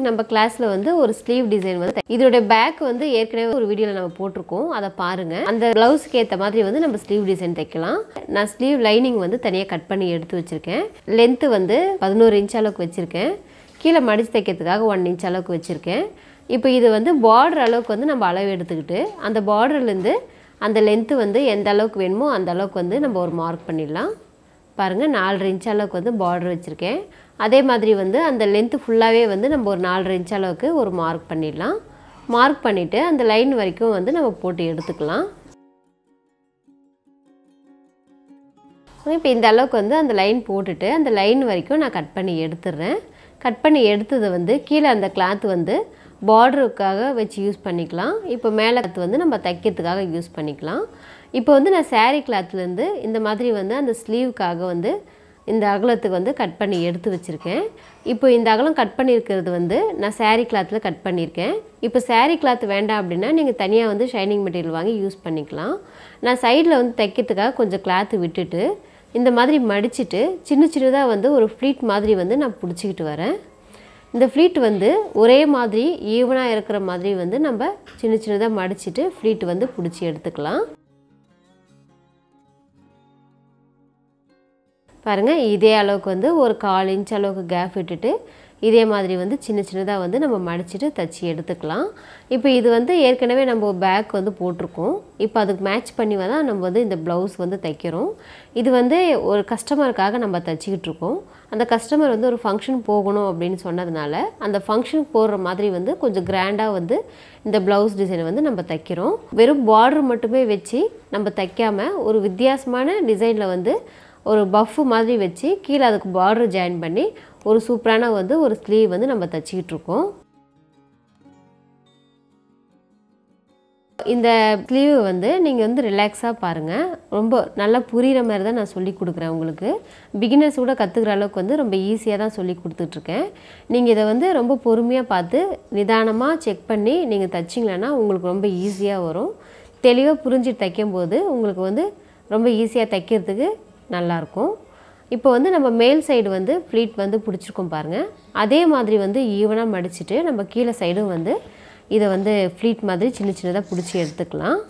நம்ம கிளாஸில் வந்து ஒரு ஸ்லீவ் டிசைன் வந்து தை- இதோட பேக் வந்து ஏற்கனவே ஒரு வீடியோவில் நம்ம போட்டிருக்கோம் அதை பாருங்கள் அந்த ப்ளவுஸுக்கு ஏற்ற மாதிரி வந்து நம்ம ஸ்லீவ் டிசைன் தைக்கலாம் நான் ஸ்லீவ் லைனிங் வந்து தனியாக கட் பண்ணி எடுத்து வச்சுருக்கேன் லென்த்து வந்து பதினோரு இன்ச் அளவுக்கு வச்சுருக்கேன் கீழே மடித்து தைக்கிறதுக்காக ஒன் இன்ச் அளவுக்கு வச்சுருக்கேன் இப்போ இது வந்து பார்டர் அளவுக்கு வந்து நம்ம அளவு எடுத்துக்கிட்டு அந்த பார்டர்லேருந்து அந்த லென்த்து வந்து எந்த அளவுக்கு வேணுமோ அந்த அளவுக்கு வந்து நம்ம ஒரு மார்க் பண்ணிடலாம் பாருங்கள் நாலரை இன்ச் அளவுக்கு வந்து பார்டர் வச்சுருக்கேன் அதே மாதிரி வந்து அந்த லென்த்து ஃபுல்லாகவே வந்து நம்ம ஒரு நாலரை இன்ச் அளவுக்கு ஒரு மார்க் பண்ணிடலாம் மார்க் பண்ணிவிட்டு அந்த லைன் வரைக்கும் வந்து நம்ம போட்டு எடுத்துக்கலாம் இப்போ இந்த அளவுக்கு வந்து அந்த லைன் போட்டுட்டு அந்த லைன் வரைக்கும் நான் கட் பண்ணி எடுத்துடுறேன் கட் பண்ணி எடுத்ததை வந்து கீழே அந்த கிளாத் வந்து பார்டருக்காக வச்சு யூஸ் பண்ணிக்கலாம் இப்போ மேலே கிளாத் வந்து நம்ம தைக்கிறதுக்காக யூஸ் பண்ணிக்கலாம் இப்போ வந்து நான் saree கிளாத்லேருந்து இந்த மாதிரி வந்து அந்த ஸ்லீவுக்காக வந்து இந்த அகலத்துக்கு வந்து கட் பண்ணி எடுத்து வச்சுருக்கேன் இப்போ இந்த அகலம் கட் பண்ணியிருக்கிறது வந்து நான் saree கிளாத்தில் கட் பண்ணியிருக்கேன் இப்போ saree கிளாத் வேண்டாம் அப்படின்னா நீங்கள் தனியாக வந்து ஷைனிங் மெட்டீரியல் வாங்கி யூஸ் பண்ணிக்கலாம் நான் சைடில் வந்து தைக்கிறதுக்காக கொஞ்சம் கிளாத்து விட்டுட்டு இந்த மாதிரி மடிச்சிட்டு சின்ன சின்னதாக வந்து ஒரு ஃப்ளீட் மாதிரி வந்து நான் பிடிச்சிக்கிட்டு வரேன் இந்த ஃப்ளீட் வந்து ஒரே மாதிரி ஈவனாக இருக்கிற மாதிரி வந்து நம்ம சின்ன சின்னதாக மடிச்சிட்டு ஃப்ளீட் வந்து பிடிச்சி எடுத்துக்கலாம் பாருங்கள் இதே அளவுக்கு வந்து ஒரு கால் இன்ச் அளவுக்கு கேப் விட்டுட்டு இதே மாதிரி வந்து சின்ன சின்னதாக வந்து நம்ம மடிச்சிட்டு தச்சு எடுத்துக்கலாம் இப்போ இது வந்து ஏற்கனவே நம்ம பேக் வந்து போட்டிருக்கோம் இப்போ அதுக்கு மேட்ச் பண்ணி தான் நம்ம வந்து இந்த ப்ளவுஸ் வந்து தைக்கிறோம் இது வந்து ஒரு கஸ்டமருக்காக நம்ம தச்சிக்கிட்டு இருக்கோம் அந்த கஸ்டமர் வந்து ஒரு ஃபங்க்ஷன் போகணும் அப்படின்னு சொன்னதுனால அந்த ஃபங்க்ஷனுக்கு போடுற மாதிரி வந்து கொஞ்சம் கிராண்டாக வந்து இந்த ப்ளவுஸ் டிசைனை வந்து நம்ம தைக்கிறோம் வெறும் பார்டர் மட்டுமே வச்சு நம்ம தைக்காமல் ஒரு வித்தியாசமான டிசைனில் வந்து ஒரு பஃப் மாதிரி வச்சு கீழே அதுக்கு பார்டர் ஜாயின் பண்ணி ஒரு சூப்பரான வந்து ஒரு ஸ்லீவ் வந்து நம்ம தச்சிக்கிட்டு இருக்கோம் இந்த ஸ்லீவ் வந்து நீங்கள் வந்து ரிலாக்ஸாக பாருங்கள் ரொம்ப நல்லா புரிகிற மாதிரி தான் நான் சொல்லி கொடுக்குறேன் உங்களுக்கு பிகினர்ஸ் கூட கற்றுக்கிற அளவுக்கு வந்து ரொம்ப ஈஸியாக தான் சொல்லி கொடுத்துட்ருக்கேன் நீங்கள் இதை வந்து ரொம்ப பொறுமையாக பார்த்து நிதானமாக செக் பண்ணி நீங்கள் தைச்சிங்களன்னா உங்களுக்கு ரொம்ப ஈஸியாக வரும் தெளிவாக புரிஞ்சுட்டு தைக்கும்போது உங்களுக்கு வந்து ரொம்ப ஈஸியாக தைக்கிறதுக்கு நல்லாயிருக்கும் இப்போ வந்து நம்ம மேல் சைடு வந்து ஃப்ளீட் வந்து பிடிச்சிருக்கோம் பாருங்கள் அதே மாதிரி வந்து ஈவனாக மடிச்சிட்டு நம்ம கீழே சைடும் வந்து இதை வந்து ஃப்ளீட் மாதிரி சின்ன சின்னதாக பிடிச்சி எடுத்துக்கலாம்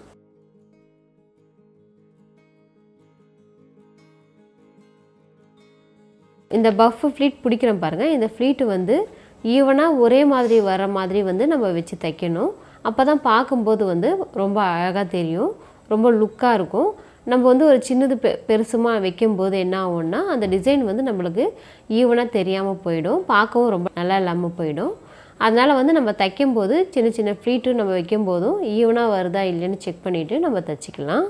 இந்த பஃப் ஃப்ளீட் பிடிக்கிறோம் பாருங்கள் இந்த ஃப்ளீட்டு வந்து ஈவனாக ஒரே மாதிரி வர மாதிரி வந்து நம்ம வச்சு தைக்கணும் அப்போ தான் பார்க்கும்போது வந்து ரொம்ப அழகாக தெரியும் ரொம்ப லுக்காக இருக்கும் நம்ம வந்து ஒரு சின்னது பெ பெருசுமாக வைக்கும்போது என்ன ஆகும்னா அந்த டிசைன் வந்து நம்மளுக்கு ஈவனாக தெரியாமல் போயிடும் பார்க்கவும் ரொம்ப நல்லா இல்லாமல் போயிடும் அதனால் வந்து நம்ம தைக்கும்போது சின்ன சின்ன ஃப்ளீட்டும் நம்ம வைக்கும்போதும் ஈவனாக வருதா இல்லைன்னு செக் பண்ணிவிட்டு நம்ம தைச்சிக்கலாம்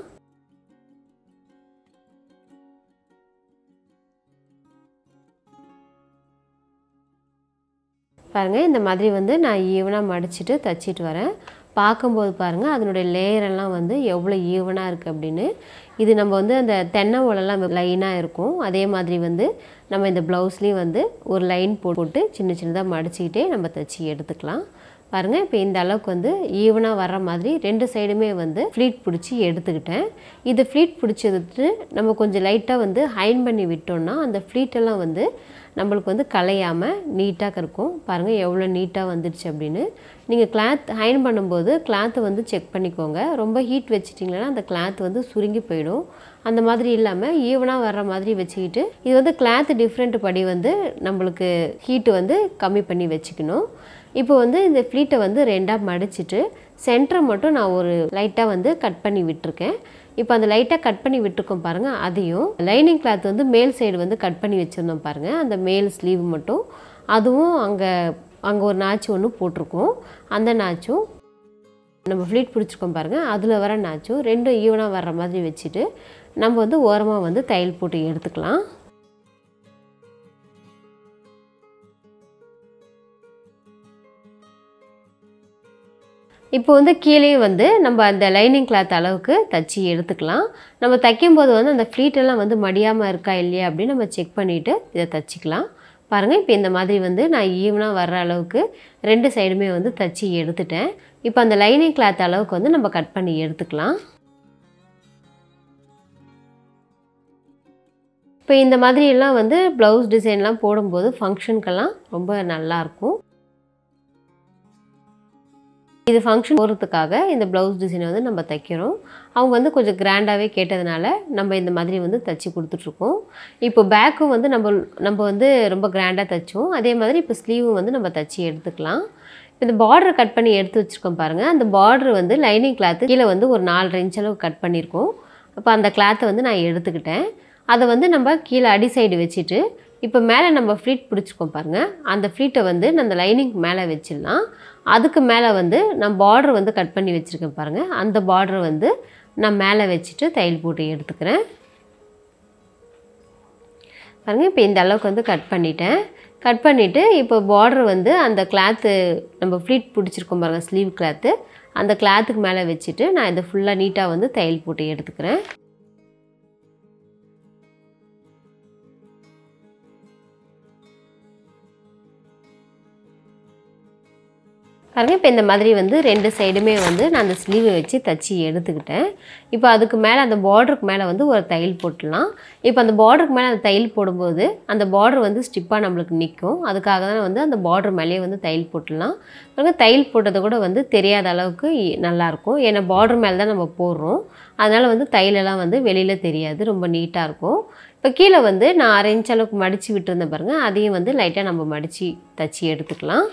பாருங்கள் இந்த மாதிரி வந்து நான் ஈவனாக மடிச்சிட்டு தச்சிட்டு வரேன் பார்க்கும்போது பாருங்கள் அதனுடைய லேயரெல்லாம் வந்து எவ்வளோ ஈவனாக இருக்குது அப்படின்னு இது நம்ம வந்து அந்த தென்னை ஓலெல்லாம் லைனாக இருக்கும் அதே மாதிரி வந்து நம்ம இந்த ப்ளவுஸ்லேயும் வந்து ஒரு லைன் போட்டு சின்ன சின்னதாக மடிச்சிக்கிட்டே நம்ம தைச்சி எடுத்துக்கலாம் பாருங்கள் இப்போ இந்த அளவுக்கு வந்து ஈவனாக வர்ற மாதிரி ரெண்டு சைடுமே வந்து ஃப்ளீட் பிடிச்சி எடுத்துக்கிட்டேன் இது ஃப்ளீட் பிடிச்சதுட்டு நம்ம கொஞ்சம் லைட்டாக வந்து ஹைன் பண்ணி விட்டோம்னா அந்த ஃப்ளீட்டெல்லாம் வந்து நம்மளுக்கு வந்து கலையாமல் நீட்டாக இருக்கும் பாருங்கள் எவ்வளோ நீட்டாக வந்துடுச்சு அப்படின்னு நீங்கள் கிளாத் ஹைன் பண்ணும்போது கிளாத்தை வந்து செக் பண்ணிக்கோங்க ரொம்ப ஹீட் வச்சிட்டிங்கன்னா அந்த கிளாத் வந்து சுருங்கி போயிடும் அந்த மாதிரி இல்லாமல் ஈவனாக வர்ற மாதிரி வச்சுக்கிட்டு இது வந்து கிளாத் டிஃப்ரெண்ட் படி வந்து நம்மளுக்கு ஹீட்டு வந்து கம்மி பண்ணி வச்சுக்கணும் இப்போ வந்து இந்த ஃப்ளீட்டை வந்து ரெண்டாக மடிச்சிட்டு சென்டரை மட்டும் நான் ஒரு லைட்டாக வந்து கட் பண்ணி விட்டுருக்கேன் இப்போ அந்த லைட்டாக கட் பண்ணி விட்டுருக்கோம் பாருங்கள் அதையும் லைனிங் கிளாத் வந்து மேல் சைடு வந்து கட் பண்ணி வச்சுருந்தோம் பாருங்கள் அந்த மேல் ஸ்லீவ் மட்டும் அதுவும் அங்கே அங்கே ஒரு நாச்சு ஒன்று போட்டிருக்கோம் அந்த நாச்சும் நம்ம ஃப்ளீட் பிடிச்சிருக்கோம் பாருங்கள் அதில் வர நாச்சும் ரெண்டும் ஈவனாக வர்ற மாதிரி வச்சுட்டு நம்ம வந்து ஓரமாக வந்து தையல் போட்டு எடுத்துக்கலாம் இப்போ வந்து கீழே வந்து நம்ம அந்த லைனிங் கிளாத் அளவுக்கு தச்சு எடுத்துக்கலாம் நம்ம தைக்கும்போது வந்து அந்த ஃப்ளீட்டெல்லாம் வந்து மடியாமல் இருக்கா இல்லையா அப்படின்னு நம்ம செக் பண்ணிவிட்டு இதை தச்சுக்கலாம் பாருங்கள் இப்போ இந்த மாதிரி வந்து நான் ஈவனாக வர்ற அளவுக்கு ரெண்டு சைடுமே வந்து தச்சு எடுத்துட்டேன் இப்போ அந்த லைனிங் கிளாத் அளவுக்கு வந்து நம்ம கட் பண்ணி எடுத்துக்கலாம் இப்போ இந்த மாதிரியெல்லாம் வந்து ப்ளவுஸ் டிசைன்லாம் போடும்போது ஃபங்க்ஷனுக்கெல்லாம் ரொம்ப நல்லாயிருக்கும் இது ஃபங்க்ஷன் போகிறதுக்காக இந்த ப்ளவுஸ் டிசைனை வந்து நம்ம தைக்கிறோம் அவங்க வந்து கொஞ்சம் கிராண்டாகவே கேட்டதுனால நம்ம இந்த மாதிரி வந்து தைச்சி கொடுத்துட்ருக்கோம் இப்போ பேக்கும் வந்து நம்ம நம்ம வந்து ரொம்ப கிராண்டாக தைச்சோம் அதே மாதிரி இப்போ ஸ்லீவும் வந்து நம்ம தைச்சி எடுத்துக்கலாம் இப்போ இந்த பார்டர் கட் பண்ணி எடுத்து வச்சுருக்கோம் பாருங்கள் அந்த பார்டர் வந்து லைனிங் கிளாத்து கீழே வந்து ஒரு நாலரை இன்ச் அளவு கட் பண்ணியிருக்கோம் அப்போ அந்த கிளாத்தை வந்து நான் எடுத்துக்கிட்டேன் அதை வந்து நம்ம கீழே அடி சைடு வச்சுட்டு இப்போ மேலே நம்ம ஃப்ளீட் பிடிச்சிருக்கோம் பாருங்கள் அந்த ஃப்ளீட்டை வந்து நான் அந்த லைனிங் மேலே வச்சிடலாம் அதுக்கு மேலே வந்து நான் பார்டர் வந்து கட் பண்ணி வச்சுருக்கேன் பாருங்கள் அந்த பார்டர் வந்து நான் மேலே வச்சுட்டு தையல் போட்டு எடுத்துக்கிறேன் பாருங்கள் இப்போ இந்த அளவுக்கு வந்து கட் பண்ணிட்டேன் கட் பண்ணிவிட்டு இப்போ பார்டர் வந்து அந்த கிளாத்து நம்ம ஃப்ளீட் பிடிச்சிருக்கோம் பாருங்கள் ஸ்லீவ் கிளாத்து அந்த கிளாத்துக்கு மேலே வச்சுட்டு நான் இதை ஃபுல்லாக நீட்டாக வந்து தையல் போட்டு எடுத்துக்கிறேன் பாருங்க இப்போ இந்த மாதிரி வந்து ரெண்டு சைடுமே வந்து நான் அந்த ஸ்லீவை வச்சு தச்சு எடுத்துக்கிட்டேன் இப்போ அதுக்கு மேலே அந்த பார்டருக்கு மேலே வந்து ஒரு தையல் போட்டுடலாம் இப்போ அந்த பார்டருக்கு மேலே அந்த தையல் போடும்போது அந்த பார்டர் வந்து ஸ்டிப்பாக நம்மளுக்கு நிற்கும் அதுக்காக தான் வந்து அந்த பார்டர் மேலேயே வந்து தையல் போட்டுடலாம் பாருங்க தையல் போட்டது கூட வந்து தெரியாத அளவுக்கு நல்லாயிருக்கும் ஏன்னா பார்டர் மேலே தான் நம்ம போடுறோம் அதனால் வந்து தையலெல்லாம் வந்து வெளியில் தெரியாது ரொம்ப நீட்டாக இருக்கும் இப்போ கீழே வந்து நான் அரை இன்ச் அளவுக்கு மடித்து விட்டுருந்தேன் பாருங்கள் அதையும் வந்து லைட்டாக நம்ம மடித்து தச்சு எடுத்துக்கலாம்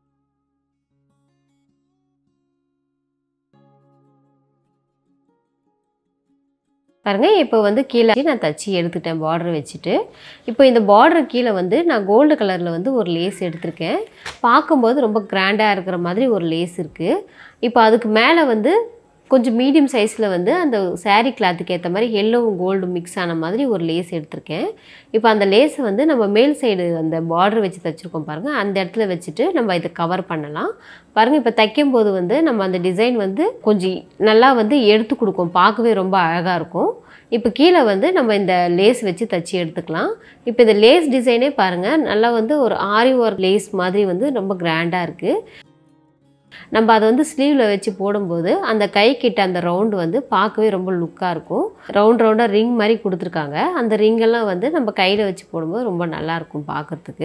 பாருங்க இப்போ வந்து கீழே நான் தச்சு எடுத்துட்டேன் பார்டர் வச்சுட்டு இப்போ இந்த பார்டர் கீழே வந்து நான் கோல்டு கலரில் வந்து ஒரு லேஸ் எடுத்திருக்கேன் பார்க்கும்போது ரொம்ப கிராண்டாக இருக்கிற மாதிரி ஒரு லேஸ் இருக்குது இப்போ அதுக்கு மேலே வந்து கொஞ்சம் மீடியம் சைஸில் வந்து அந்த saree கிளாத்துக்கு ஏற்ற மாதிரி எல்லோவும் கோல்டு மிக்ஸ் ஆன மாதிரி ஒரு லேஸ் எடுத்திருக்கேன் இப்போ அந்த லேஸை வந்து நம்ம மேல் சைடு அந்த பார்டர் வச்சு தைச்சிருக்கோம் பாருங்கள் அந்த இடத்துல வச்சுட்டு நம்ம இதை கவர் பண்ணலாம் பாருங்கள் இப்போ தைக்கும்போது வந்து நம்ம அந்த டிசைன் வந்து கொஞ்சம் நல்லா வந்து எடுத்து கொடுக்கும் பார்க்கவே ரொம்ப அழகாக இருக்கும் இப்போ கீழே வந்து நம்ம இந்த லேஸ் வச்சு தச்சு எடுத்துக்கலாம் இப்போ இந்த லேஸ் டிசைனே பாருங்கள் நல்லா வந்து ஒரு ஆரி ஒர்க் லேஸ் மாதிரி வந்து ரொம்ப கிராண்டாக இருக்குது நம்ம அதை வந்து ஸ்லீவில் வச்சு போடும்போது அந்த கை கிட்ட அந்த ரவுண்டு வந்து பார்க்கவே ரொம்ப லுக்காக இருக்கும் ரவுண்ட் ரவுண்டாக ரிங் மாதிரி கொடுத்துருக்காங்க அந்த ரிங்கெல்லாம் வந்து நம்ம கையில் வச்சு போடும்போது ரொம்ப நல்லாயிருக்கும் பார்க்குறதுக்கு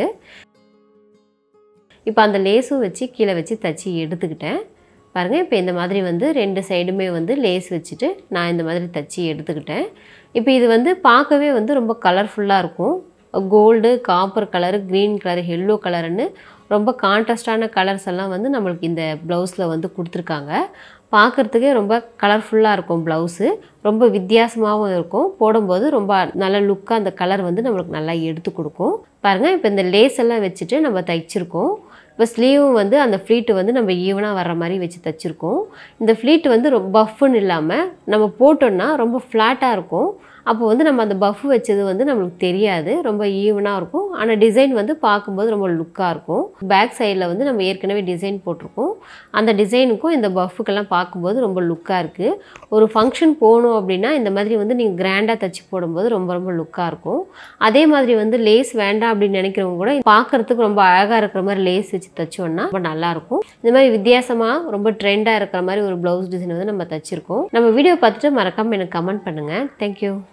இப்போ அந்த லேஸும் வச்சு கீழே வச்சு தச்சு எடுத்துக்கிட்டேன் பாருங்கள் இப்போ இந்த மாதிரி வந்து ரெண்டு சைடுமே வந்து லேஸ் வச்சுட்டு நான் இந்த மாதிரி தச்சு எடுத்துக்கிட்டேன் இப்போ இது வந்து பார்க்கவே வந்து ரொம்ப கலர்ஃபுல்லாக இருக்கும் gold copper colour green colour yellow கலருன்னு ரொம்ப கான்ட்ராஸ்டான கலர்ஸ் எல்லாம் வந்து நம்மளுக்கு இந்த ப்ளவுஸில் வந்து கொடுத்துருக்காங்க பார்க்குறதுக்கே ரொம்ப கலர்ஃபுல்லாக இருக்கும் ப்ளவுஸு ரொம்ப வித்தியாசமாகவும் இருக்கும் போடும்போது ரொம்ப நல்ல லுக்காக அந்த கலர் வந்து நம்மளுக்கு நல்லா எடுத்து கொடுக்கும் பாருங்கள் இப்போ இந்த லேஸ் எல்லாம் வச்சுட்டு நம்ம தைச்சிருக்கோம் இப்போ ஸ்லீவும் வந்து அந்த ஃப்ளீட்டு வந்து நம்ம ஈவனாக வர்ற மாதிரி வச்சு தைச்சிருக்கோம் இந்த ஃப்ளீட் வந்து ரொம்ப பஃப்னு இல்லாமல் நம்ம போட்டோன்னா ரொம்ப ஃப்ளாட்டாக இருக்கும் அப்போ வந்து நம்ம அந்த பஃப் வச்சது வந்து நம்மளுக்கு தெரியாது ரொம்ப ஈவனாக இருக்கும் ஆனால் டிசைன் வந்து பார்க்கும்போது ரொம்ப லுக்காக இருக்கும் பேக் சைடில் வந்து நம்ம ஏற்கனவே டிசைன் போட்டிருக்கோம் அந்த டிசைனுக்கும் இந்த பஃபுக்கெல்லாம் பார்க்கும்போது ரொம்ப லுக்காக இருக்குது ஒரு ஃபங்க்ஷன் போகணும் அப்படின்னா இந்த மாதிரி வந்து நீங்கள் கிராண்டாக தச்சு போடும்போது ரொம்ப ரொம்ப லுக்காக இருக்கும் அதே மாதிரி வந்து லேஸ் வேண்டாம் அப்படின்னு நினைக்கிறவங்க கூட பார்க்குறதுக்கு ரொம்ப அழகாக இருக்கிற மாதிரி லேஸ் வச்சு தைச்சோன்னா ரொம்ப நல்லாயிருக்கும் இந்த மாதிரி வித்தியாசமாக ரொம்ப ட்ரெண்டாக இருக்கிற மாதிரி ஒரு ப்ளவுஸ் டிசைன் வந்து நம்ம தச்சிருக்கோம் நம்ம வீடியோ பார்த்துட்டு மறக்காமல் எனக்கு கமெண்ட் பண்ணுங்கள் தேங்க்யூ